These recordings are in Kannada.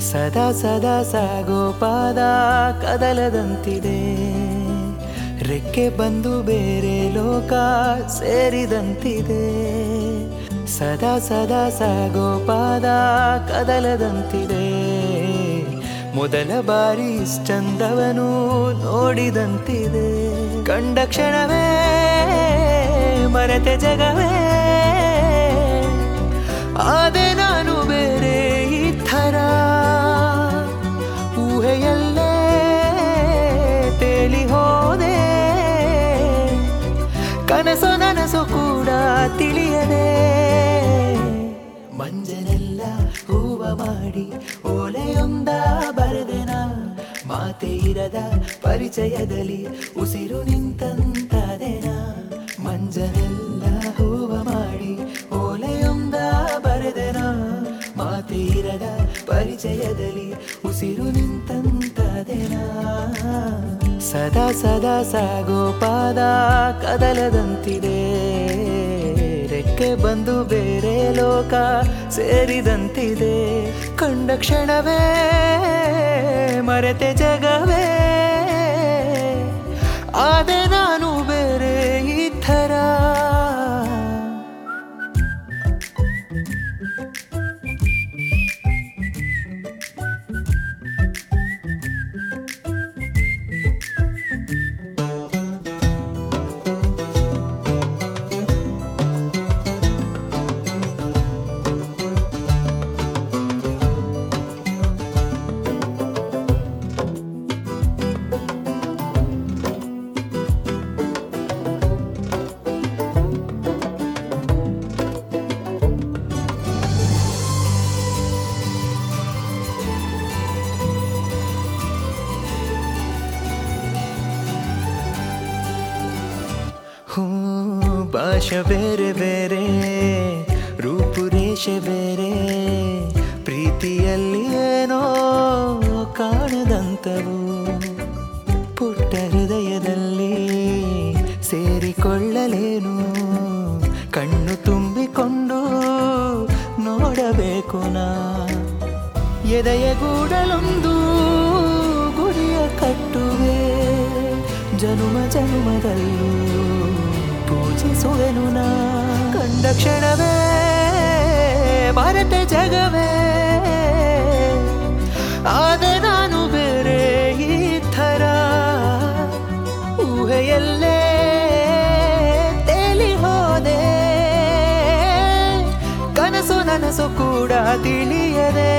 ಸದಾ ಸದಾ ಸಾಗೋ ಪಾದ ಕದಲದಂತಿದೆ ರೆಕ್ಕೆ ಬಂದು ಬೇರೆ ಲೋಕ ಸೇರಿದಂತಿದೆ ಸದಾ ಸದಾ ಸಾಗೋ ಪಾದ ಕದಲದಂತಿದೆ ಮೊದಲ ಬಾರಿ ಇಷ್ಟಂದವನು ನೋಡಿದಂತಿದೆ ಕಂಡ ಕ್ಷಣವೇ ಮರೆತೆ ಜಗವೇ ಆದೆ ನಾನು ಬೇರೆ ಈ ಥರ ಊಹೆಯಲ್ಲೇ ತೇಲಿ ಹೋದೆ ಕನಸು ನನಸು ಕೂಡ ತಿಳಿಯದೆ ಮಂಜನೆಲ್ಲ ಹೂವ ಮಾಡಿ ಓಲೆಯೊಂದ ಬರೆದೆನ ಮಾತೆ ಇರದ ಪರಿಚಯದಲ್ಲಿ ಉಸಿರು ನಿಂತಂತದೆನ ಮಂಜನೆಲ್ಲ ಹೂವ ಮಾಡಿ ಓಲೆಯೊಂದ ಬರೆದೆನ ಮಾತೆ ಇರದ ಪರಿಚಯದಲ್ಲಿ ಉಸಿರು ನಿಂತಂತದೆನ ಸದಾ ಸದಾ ಸಾಗೋ ಪಾದ ಕದಲದಂತಿದೆ ರೆಕ್ಕೆ ಬಂದು ಬೇರೆ ಲೋಕ ಸೇರಿದಂತಿದೆ ಕಂಡ ಕ್ಷಣವೇ ಮರೆತೆ ಜಗವೇ ಆದೆ ನಾನು ಬೇರೆ ಈ ಥರ ಹೂ ಭಾಷೆ ಬೇರೆ ಬೇರೆ ರೂಪುರೇಷೆ ಬೇರೆ ಪ್ರೀತಿಯಲ್ಲಿ ಏನೋ ಕಾಣದಂತವು ಪುಟ್ಟ ಹೃದಯದಲ್ಲಿ ಸೇರಿಕೊಳ್ಳಲೇನು ಕಣ್ಣು ತುಂಬಿಕೊಂಡು ನೋಡಬೇಕು ನಾ ಎದೆಯ ಗೂಡಲೊಂದು ಗುಡಿಯ ಕಟ್ಟುವೆ ಜನುಮ ಜನುಮದಲ್ಲೂ ಪೂಜಿಸುವೆನು ನಾ ಕಂಡ ಕ್ಷಣವೇ ಭಾರತ ಜಗವೇ ಆದೆ ನಾನು ಬೇರೆ ಈ ಥರ ಊಹೆಯಲ್ಲೇ ತೇಲಿ ಹೋದೆ ಕನಸು ನನಸು ಕೂಡ ತಿಳಿಯದೆ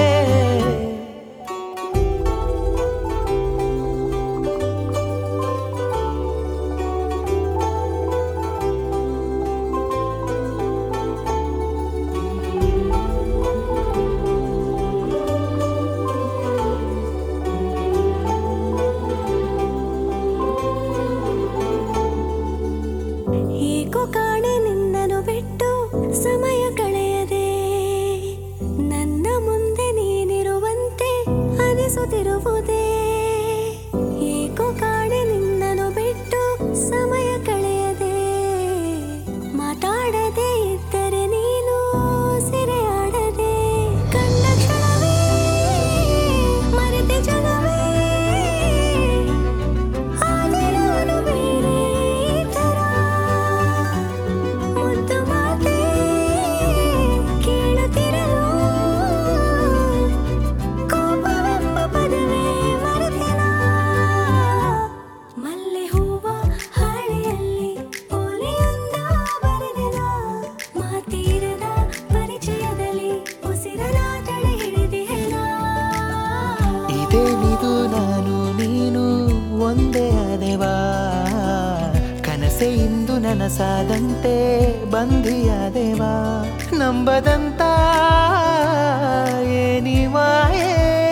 ಏಕೋ ಕಾಣೆ ನಿನ್ನನು ಬಿಟ್ಟು ಸಮಯ ಕಳೆಯದೆ ನನ್ನ ಮುಂದೆ ನೀನಿರುವಂತೆ ಅನಿಸುತ್ತಿರುವುದೇ ಏಕೋ ಕಾಣೆ ನಿನ್ನನು ಬಿಟ್ಟು ಸಮಯ ಕಳೆಯದೆ ಮಾತಾಡದೆ ಇದ್ದರೆ ನೀನು ಸೆರೆಯಾಡದೆ ಕಂಡ ಕ್ಷಣವೇ ಮರೆತೆ ಜಗವೇ ಆದೆ ನಾನು ಬೇರೆ ಈ ಥರ ಮುದ್ದು ಮಾತೇ ಕೇಳುತ್ತಿರಲು ಕೋಪವೆಂಬ ಪದವೇ ಮರೆತೆನ ಮಲ್ಲೆ ಹೂವ ಹಾಳೆಯಲ್ಲಿ ಓಲೆಯೊಂದ ಬರೆದೆನ ಮಾತೀರದ ಪರಿಚಯದಲ್ಲಿ ಉಸಿರನ ತಡೆ ಹಿಡಿದೆನ ಇದೇನಿದು ನಾನು ನೀನು ಒಂದೇ ಆದೆವಾ ಕನಸೆ ಇಂದು ನನಸಾದಂತೆ ಬಂಧಿಯಾದೆವಾ ನಂಬದಂತ ಏನಿವಾಯೇ